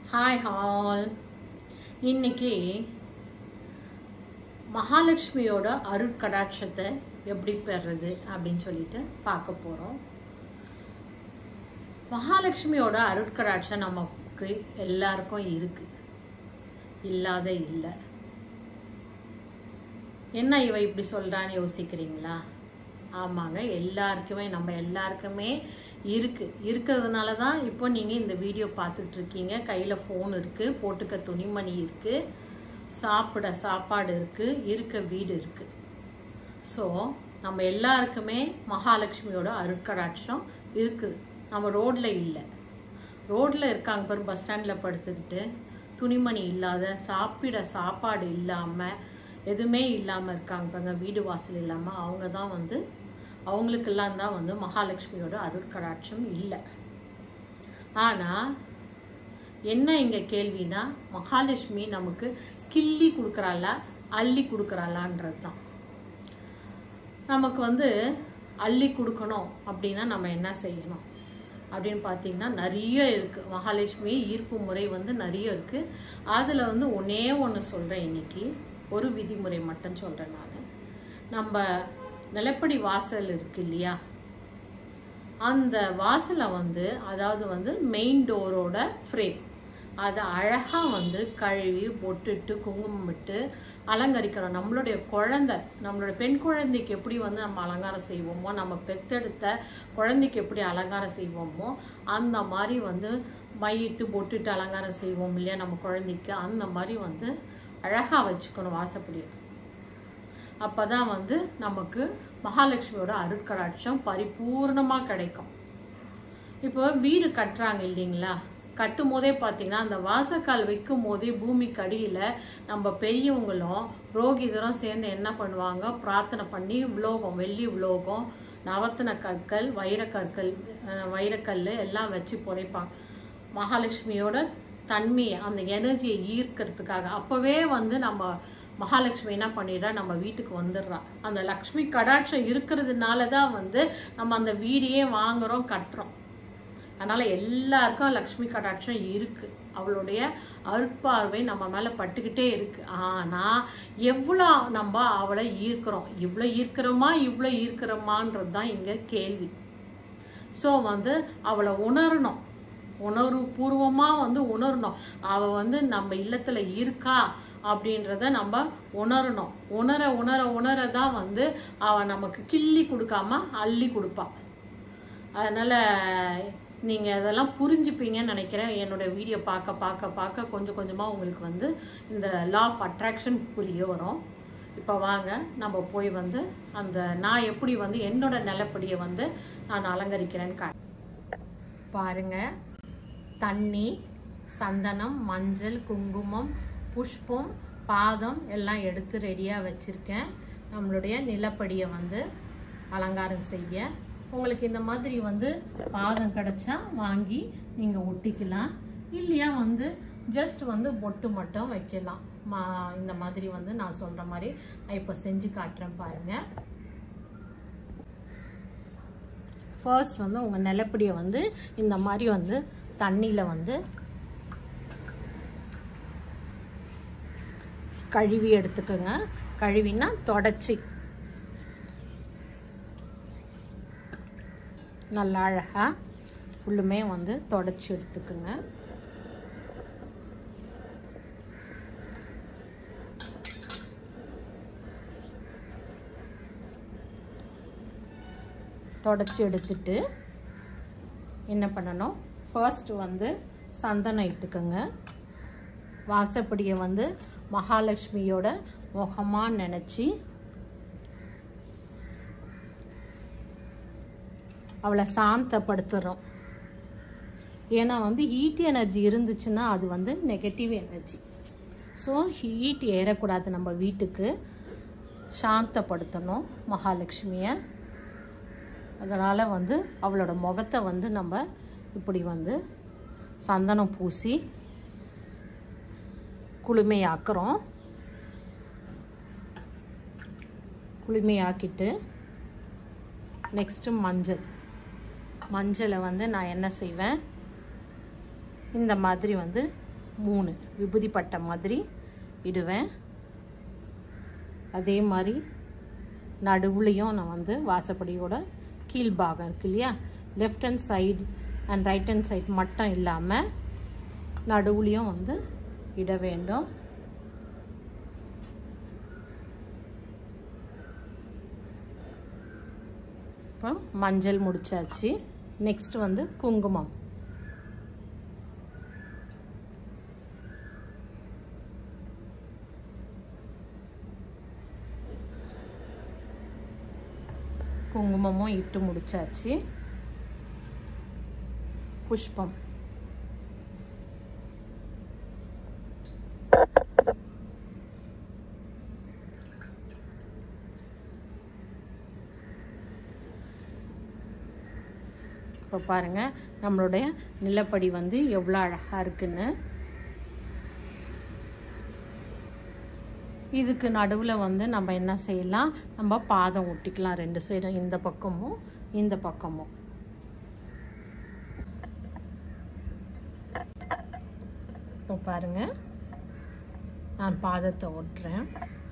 hi hall இன்னைக்கு மகாலட்சுமியோட அருட்கடாட்சத்தை எப்படி பெறுறது அப்படின்னு சொல்லிட்டு பார்க்க போகிறோம் மகாலட்சுமியோட அருட்கடாட்சம் நமக்கு எல்லாருக்கும் இருக்கு இல்லாத இல்லை என்ன இவ இப்படி சொல்றான்னு யோசிக்கிறீங்களா ஆமாங்க எல்லாருக்குமே நம்ம எல்லாருக்குமே இருக்கு இருக்கிறதுனால தான் இப்போ நீங்க இந்த வீடியோ பார்த்துட்டு இருக்கீங்க கையில ஃபோன் இருக்கு போட்டுக்க துணிமணி இருக்கு சாப்பிட சாப்பாடு இருக்கு இருக்க வீடு இருக்கு ஸோ நம்ம எல்லாருக்குமே மகாலட்சுமியோட அருட்கடாட்சம் இருக்குது நம்ம ரோட்ல இல்லை ரோட்ல இருக்காங்க பாரு பஸ் ஸ்டாண்ட்ல படுத்துக்கிட்டு துணிமணி இல்லாத சாப்பிட சாப்பாடு இல்லாம எதுவுமே இல்லாம இருக்காங்க பாருங்க வீடு வாசல் இல்லாம அவங்க தான் வந்து அவங்களுக்கெல்லாம் தான் வந்து மகாலட்சுமியோட அருட்கடாட்சம் இல்லை ஆனா என்ன இங்க கேள்வினா மகாலட்சுமி நமக்கு கிள்ளி கொடுக்குறாளா அள்ளி கொடுக்குறாளான்றது தான் நமக்கு வந்து அள்ளி கொடுக்கணும் அப்படின்னா நம்ம என்ன செய்யணும் அப்படின்னு பார்த்தீங்கன்னா நிறைய இருக்கு மகாலட்சுமி ஈர்ப்பு முறை வந்து நிறைய இருக்கு அதில் வந்து ஒன்னே ஒன்று சொல்கிறேன் இன்னைக்கு ஒரு விதிமுறை மட்டும் சொல்கிறேன் நான் நம்ம நிலப்படி வாசல் இருக்கு இல்லையா அந்த வாசலை வந்து அதாவது வந்து மெயின் டோரோட ஃப்ரேம் அதை அழகாக வந்து கழுவி பொட்டுட்டு குங்குமம் விட்டு அலங்கரிக்கிறோம் நம்மளுடைய குழந்தை நம்மளோட பெண் குழந்தைக்கு எப்படி வந்து நம்ம அலங்காரம் செய்வோமோ நம்ம பெத்தெடுத்த குழந்தைக்கு எப்படி அலங்காரம் செய்வோமோ அந்த மாதிரி வந்து மையிட்டு பொட்டுட்டு அலங்காரம் செய்வோம் இல்லையா நம்ம குழந்தைக்கு அந்த மாதிரி வந்து அழகாக வச்சுக்கணும் வாசப்படியை அப்பதான் வந்து நமக்கு மகாலட்சுமியோட அருட்கடாட்சம் பரிபூர்ணமாக கிடைக்கும் இப்போ வீடு கட்டுறாங்க இல்லைங்களா கட்டும் போதே பார்த்தீங்கன்னா அந்த வாசக்கால் வைக்கும் போதே பூமிக்கு அடியில் நம்ம பெரியவங்களும் ரோகிதரும் சேர்ந்து என்ன பண்ணுவாங்க பிரார்த்தனை பண்ணி உலோகம் வெள்ளி உலோகம் நவத்தன கற்கள் வைரக்கற்கள் அஹ், வைரக்கல் எல்லாம் வச்சு புதைப்பாங்க மகாலட்சுமியோட தன்மையை அந்த எனர்ஜியை ஈர்க்கிறதுக்காக அப்பவே வந்து நம்ம மகாலட்சுமி என்ன பண்ணிடுறா நம்ம வீட்டுக்கு வந்துடுறா அந்த லக்ஷ்மி கடாட்சம் இருக்கிறதுனால தான் வந்து நம்ம அந்த வீடையே வாங்குறோம் கட்டுறோம் அதனால எல்லாருக்கும் லக்ஷ்மி கடாட்சம் இருக்கு அவளுடைய அருட்பார்வை நம்ம மேல பட்டுக்கிட்டே இருக்கு ஆனா எவ்வளோ நம்ம அவளை ஈர்க்கிறோம் இவ்வளோ ஈர்க்கிறோமா இவ்வளோ ஈர்க்கிறோமான்றது தான் இங்க கேள்வி ஸோ வந்து அவளை உணரணும் உணர்வு பூர்வமா வந்து உணரணும் அவ வந்து நம்ம இல்லத்துல இருக்கா அப்படின்றத நம்ம உணரணும் உணர உணர உணர தான் வந்து அவ நமக்கு கிள்ளி கொடுக்காம அள்ளி கொடுப்பா அதனால நீங்க அதெல்லாம் புரிஞ்சுப்பீங்கன்னு நினைக்கிறேன் என்னோட வீடியோ பார்க்க பார்க்க பார்க்க கொஞ்சம் கொஞ்சமா உங்களுக்கு வந்து இந்த லா ஆஃப் அட்ராக்ஷன் புரிய வரும் இப்போ வாங்க நம்ம போய் வந்து அந்த நான் எப்படி வந்து என்னோட நிலப்படியை வந்து நான் அலங்கரிக்கிறேன்னு கா பாருங்க தண்ணி சந்தனம் மஞ்சள் குங்குமம் புஷ்பம் பாதம் எல்லாம் எடுத்து ரெடியாக வச்சுருக்கேன் நம்மளுடைய நிலப்படியை வந்து அலங்காரம் செய்ய உங்களுக்கு இந்த மாதிரி வந்து பாதம் கிடைச்சா வாங்கி நீங்கள் ஒட்டிக்கலாம் இல்லையா வந்து ஜஸ்ட் வந்து பொட்டு மட்டும் வைக்கலாம் மா இந்த மாதிரி வந்து நான் சொல்கிற மாதிரி நான் இப்போ செஞ்சு காட்டுறேன் பாருங்கள் ஃபர்ஸ்ட் வந்து உங்கள் நிலப்படியை வந்து இந்த மாதிரி வந்து தண்ணியில் வந்து கழுவி எடுத்துக்கோங்க கழுவினா தொடச்சி நல்லா அழகாக ஃபுல்லுமே வந்து தொடச்சி எடுத்துக்கோங்க தொடச்சி எடுத்துட்டு என்ன பண்ணணும் ஃபர்ஸ்ட் வந்து சந்தனம் இட்டுக்கோங்க வாசப்படியை வந்து மகாலட்சுமியோட முகமாக நினச்சி அவளை சாந்தப்படுத்துகிறோம் ஏன்னா வந்து ஹீட் எனர்ஜி இருந்துச்சுன்னா அது வந்து நெகட்டிவ் எனர்ஜி ஸோ ஹீட் ஏறக்கூடாது நம்ம வீட்டுக்கு சாந்தப்படுத்தணும் மகாலட்சுமியை அதனால் வந்து அவளோட முகத்தை வந்து நம்ம இப்படி வந்து சந்தனம் பூசி குளுமையாக்குறோம் குளுமையாக்கிட்டு நெக்ஸ்ட்டு மஞ்சள் மஞ்சளை வந்து நான் என்ன செய்வேன் இந்த மாதிரி வந்து மூணு விபூதி பட்டை மாதிரி இடுவேன் அதே மாதிரி நடுவுலையும் நான் வந்து வாசப்படியோட கீழ்பாகம் இருக்கு இல்லையா left hand side and right hand side மட்டும் இல்லாமல் நடுவுலையும் வந்து இட வேண்டும் இப்போ மஞ்சள் முடிச்சாச்சு நெக்ஸ்ட் வந்து குங்குமம் குங்குமமும் இட்டு முடிச்சாச்சு புஷ்பம் இப்போ பாருங்கள் நம்மளுடைய நிலப்படி வந்து எவ்வளோ அழகாக இருக்குன்னு இதுக்கு நடுவில் வந்து நம்ம என்ன செய்யலாம் நம்ம பாதம் ஒட்டிக்கலாம் ரெண்டு சைடும் இந்த பக்கமும் இந்த பக்கமும் இப்போ பாருங்க நான் பாதத்தை ஒட்டுறேன்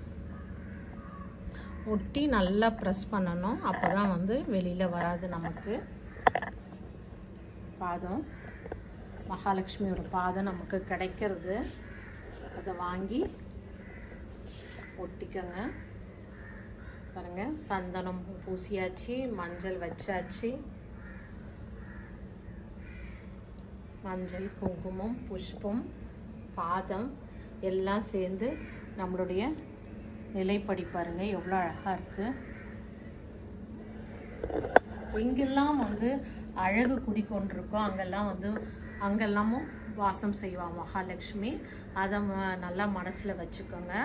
ஒட்டி நல்லா ப்ரெஸ் பண்ணணும் அப்போ தான் வந்து வெளியில் வராது நமக்கு பாதம் மகாலட்சுமியோட பாதம் நமக்கு கிடைக்கிறது அதை வாங்கி ஒட்டிக்கோங்க பாருங்க சந்தனம் பூசியாச்சு மஞ்சள் வச்சாச்சு மஞ்சள் குங்குமம் புஷ்பம் பாதம் எல்லாம் சேர்ந்து நம்மளுடைய நிலைப்படி பாருங்க எவ்வளோ அழகாக இருக்கு எங்கெல்லாம் வந்து அழகு குடிக்கொண்டிருக்கோ அங்கெல்லாம் வந்து அங்கெல்லாமும் வாசம் செய்வான் மகாலட்சுமி அதை ம- நல்லா மனசில் வச்சுக்கோங்க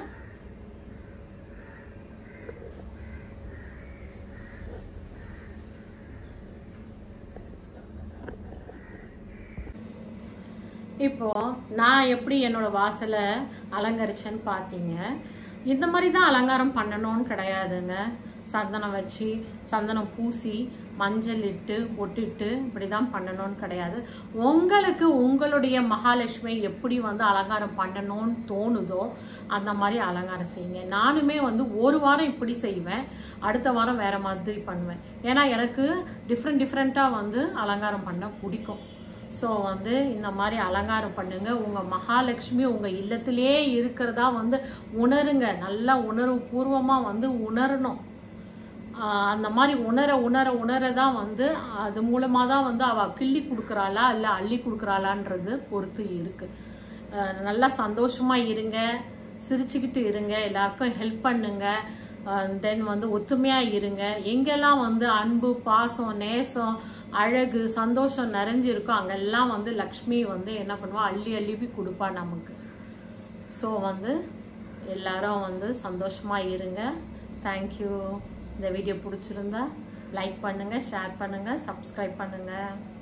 இப்போ நான் எப்படி என்னோட வாசலை அலங்கரிச்சேன்னு பார்த்தீங்க இந்த மாதிரி தான் அலங்காரம் பண்ணணும்னு கிடையாதுங்க சந்தனம் வச்சு சந்தனம் பூசி மஞ்சள் இட்டு ஒட்டிட்டு இப்படி தான் பண்ணணும்னு கிடையாது உங்களுக்கு உங்களுடைய மகாலட்சுமி எப்படி வந்து அலங்காரம் பண்ணணும்னு தோணுதோ அந்த மாதிரி அலங்காரம் செய்யுங்க நானுமே வந்து ஒரு வாரம் இப்படி செய்வேன் அடுத்த வாரம் வேற மாதிரி பண்ணுவேன் ஏன்னா எனக்கு டிஃப்ரெண்ட் டிஃப்ரெண்ட்டாக வந்து அலங்காரம் பண்ண பிடிக்கும் ஸோ வந்து இந்த மாதிரி அலங்காரம் பண்ணுங்க உங்க மகாலட்சுமி உங்க இல்லத்திலே இருக்கிறதா வந்து உணருங்க நல்லா உணர்வு பூர்வமா வந்து உணரணும் ஆஹ் அந்த மாதிரி உணர உணர உணர தான் வந்து அது மூலமா தான் வந்து அவ கிள்ளி கொடுக்குறாளா இல்லை அள்ளி கொடுக்குறாளான்றது பொறுத்து இருக்கு ஆஹ் நல்லா சந்தோஷமா இருங்க சிரிச்சுக்கிட்டு இருங்க எல்லாருக்கும் ஹெல்ப் பண்ணுங்க தென் வந்து ஒத்துமையா இருங்க எங்கெல்லாம் வந்து அன்பு பாசம் நேசம் அழகு சந்தோஷம் நிறைஞ்சு இருக்கோ அங்கெல்லாம் வந்து லக்ஷ்மி வந்து என்ன பண்ணுவா அள்ளி அள்ளி போய் கொடுப்பா நமக்கு ஸோ வந்து எல்லாரும் வந்து சந்தோஷமா இருங்க தேங்க்யூ இந்த வீடியோ பிடிச்சிருந்தா லைக் பண்ணுங்க ஷேர் பண்ணுங்க சப்ஸ்கிரைப் பண்ணுங்க